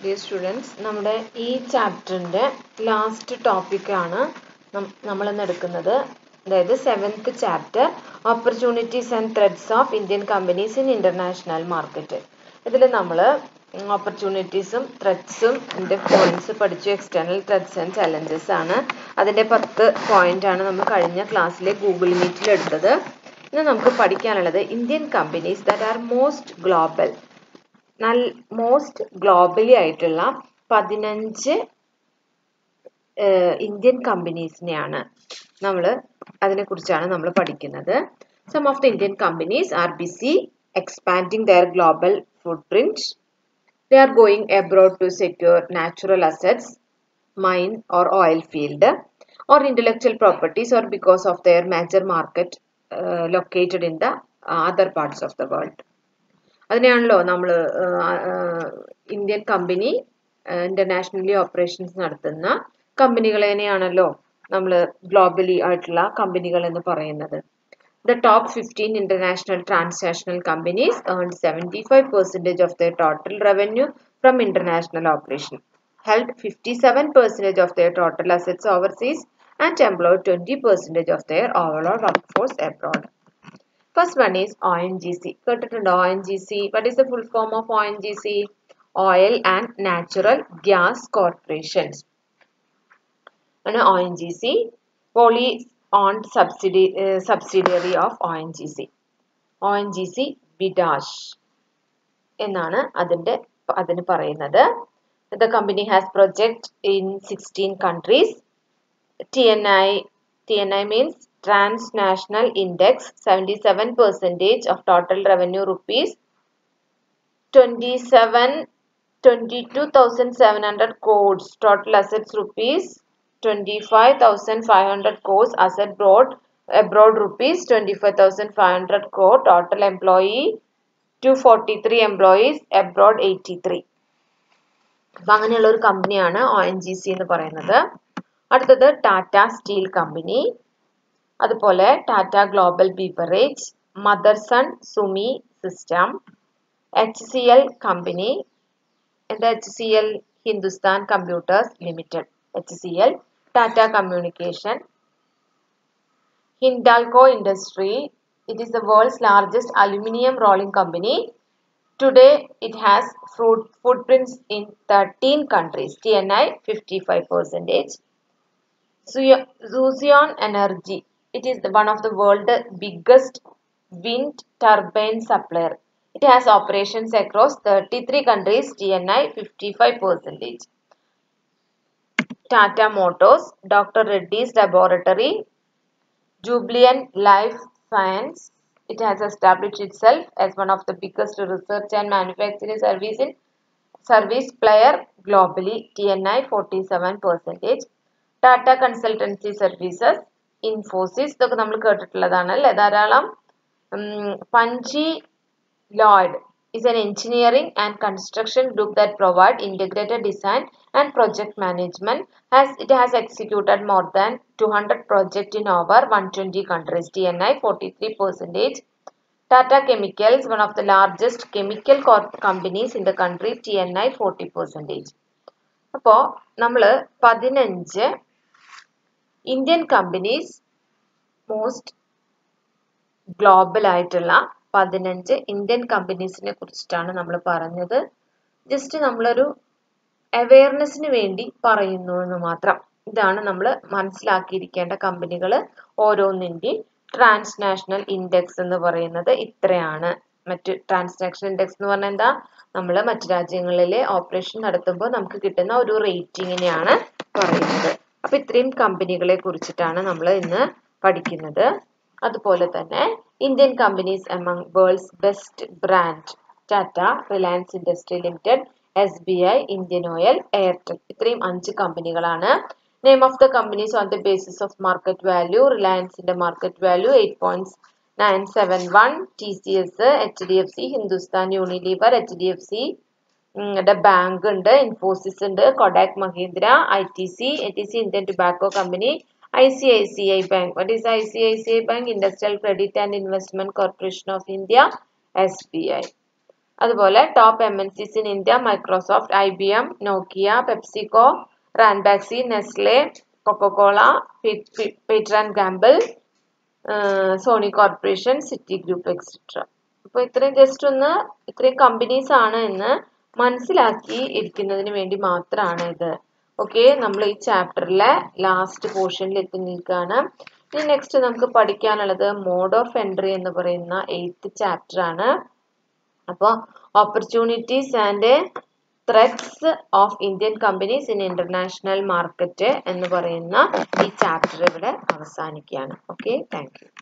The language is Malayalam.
ഡിയർ സ്റ്റുഡൻസ് നമ്മുടെ ഈ ചാപ്റ്ററിൻ്റെ ലാസ്റ്റ് ടോപ്പിക്കാണ് നമ്മൾ ഇന്ന് എടുക്കുന്നത് അതായത് seventh chapter opportunities and threats of Indian companies in international market ഇതിൽ നമ്മൾ ഓപ്പർച്യൂണിറ്റീസും ത്രെഡ്സും ഇതിൻ്റെ പോയിന്റ്സ് പഠിച്ചു എക്സ്റ്റേണൽ ത്രെഡ്സ് ആൻഡ് ചലഞ്ചസ് ആണ് അതിൻ്റെ പത്ത് പോയിന്റ് ആണ് നമ്മൾ കഴിഞ്ഞ ക്ലാസ്സിലെ ഗൂഗിൾ മീറ്റിൽ എടുത്തത് ഇന്ന് നമുക്ക് പഠിക്കാനുള്ളത് Indian companies that are most global നൽ മോസ്റ്റ് ഗ്ലോബലി ആയിട്ടുള്ള പതിനഞ്ച് ഇന്ത്യൻ കമ്പനീസിനെയാണ് നമ്മൾ അതിനെക്കുറിച്ചാണ് നമ്മൾ പഠിക്കുന്നത് some of the Indian companies are busy expanding their global footprint they are going abroad to secure natural assets mine or oil field or intellectual properties or because of their major market uh, located in the uh, other parts of the world. അതിനെയാണല്ലോ നമ്മൾ ഇന്ത്യൻ കമ്പനി ഇന്റർനാഷണലി ഓപ്പറേഷൻസ് നടത്തുന്ന കമ്പനികളെയാണല്ലോ നമ്മൾ ഗ്ലോബലി ആയിട്ടുള്ള കമ്പനികൾ എന്ന് പറയുന്നത് the top fifteen international transactional companies earn seventy five percentage of the total revenue from international operation held 57% of their total assets overseas and employed 20% of their overall workforce abroad. First one is ONGC. കേട്ടിട്ടുണ്ടോ ONGC? What is the full form of ONGC? Oil and Natural Gas Corporations. ആണ് ONGC. Wholly owned subsidy, uh, subsidiary of ONGC. ONGC Videsh എന്നാണ് അതിൻ്റെ അതിന് പറയുന്നത് The company has project in 16 countries. TNI, TNI means Transnational Index, 77 percentage of total revenue rupees, 27, 22,700 crores, total assets rupees, 25,500 crores, asset broad, abroad rupees, 25,500 crore, total employee, 243 employees, abroad 83. അപ്പം അങ്ങനെയുള്ള ഒരു കമ്പനിയാണ് ഒ എൻ ജി സി എന്ന് പറയുന്നത് അടുത്തത് ടാറ്റ സ്റ്റീൽ കമ്പനി അതുപോലെ Tata global beverage Motherson Sumi system H C L company എന്താ H C L Hindustan computers limited H C L Tata communication Hindalco industry it is the world's largest aluminium rolling company Today, it has fruit, footprints in 13 countries. TNI 55%. Zuzion Energy. It is the, one of the world's biggest wind turbine supplier. It has operations across 33 countries. TNI 55%. Tata Motors, Dr. Reddy's Laboratory, Jubilant Life Science, it has established itself as one of the biggest research and manufacturing service in service player globally TNI 47 percentage Tata consultancy services Infosys ഇതൊക്കെ നമ്മൾ കേട്ടിട്ടുള്ളതാണ് അല്ലേ ധാരാളം Punj Lloyd is an engineering and construction group that provide integrated design and project management as it has executed more than 200 projects in over 120 countries tni 43 percentage tata chemicals one of the largest chemical companies in the country tni 40 percentage അപ്പോൾ നമ്മൾ പതിനഞ്ച് ഇന്ത്യൻ കമ്പനീസ് മോസ്റ്റ് ഗ്ലോബൽ ആയിട്ടുള്ള പതിനഞ്ച് ഇന്ത്യൻ കമ്പനീസിനെ കുറിച്ചിട്ടാണ് നമ്മൾ പറഞ്ഞത് ജസ്റ്റ് നമ്മളൊരു അവയർനെസ്സിന് വേണ്ടി പറയുന്നു എന്ന് മാത്രം ഇതാണ് നമ്മൾ മനസ്സിലാക്കിയിരിക്കേണ്ട കമ്പനികൾ ഓരോന്നിൻ്റെയും ട്രാൻസ്നാഷണൽ ഇൻഡെക്സ് എന്ന് പറയുന്നത് ഇത്രയാണ് മറ്റ് ട്രാൻസാക്ഷൻ ഇൻഡെക്സ് എന്ന് പറഞ്ഞാൽ എന്താ നമ്മൾ മറ്റു രാജ്യങ്ങളിലെ ഓപ്പറേഷൻ നടത്തുമ്പോൾ നമുക്ക് കിട്ടുന്ന ഒരു റേറ്റിങ്ങിനെയാണ് പറയുന്നത് അപ്പോൾ ഇത്രയും കമ്പനികളെ കുറിച്ചിട്ടാണ് നമ്മൾ ഇന്ന് പഠിക്കുന്നത് അതുപോലെ തന്നെ Indian companies among world's best brand Tata Reliance industry limited S B I Indian oil Airtel ഇത്രയും അഞ്ച് കമ്പനികളാണ് name of the companies on the basis of market value റിലയൻസിന്റെ market value eight point nine seven one T C S H D F C Hindustan Unilever H D F C bank ഉണ്ട് ഇൻഫോസിസ് ഉണ്ട് Kodak Mahindra I T C I T C Indian tobacco company ICICI Bank. What is ICICI Bank? Industrial Credit and Investment Corporation of India, SBI. അതുപോലെ top M N Cs in India Microsoft I B M Nokia PepsiCo Ranbaxy Nestle coca cola Procter and Gamble Sony corporation citigroup etcetera അപ്പോൾ ഇത്രയും ജസ്റ്റ് ഒന്ന് ഇത്രയും കമ്പനീസ് ആണ് എന്ന് മനസ്സിലാക്കി ഇരിക്കുന്നതിന് വേണ്ടി മാത്രമാണ് ഇത് ഓക്കെ നമ്മൾ ഈ ചാപ്റ്ററിലെ ലാസ്റ്റ് പോർഷനിൽ എത്തി നിൽക്കുകയാണ് ഇനി നെക്സ്റ്റ് നമുക്ക് പഠിക്കാനുള്ളത് മോഡ് ഓഫ് എൻട്രി എന്ന് പറയുന്ന എയ്ത്ത് ചാപ്റ്റർ ആണ് അപ്പോൾ opportunities and threats of Indian companies in international market എന്ന് പറയുന്ന ഈ ചാപ്റ്റർ ഇവിടെ അവസാനിക്കുകയാണ് ഓക്കെ താങ്ക്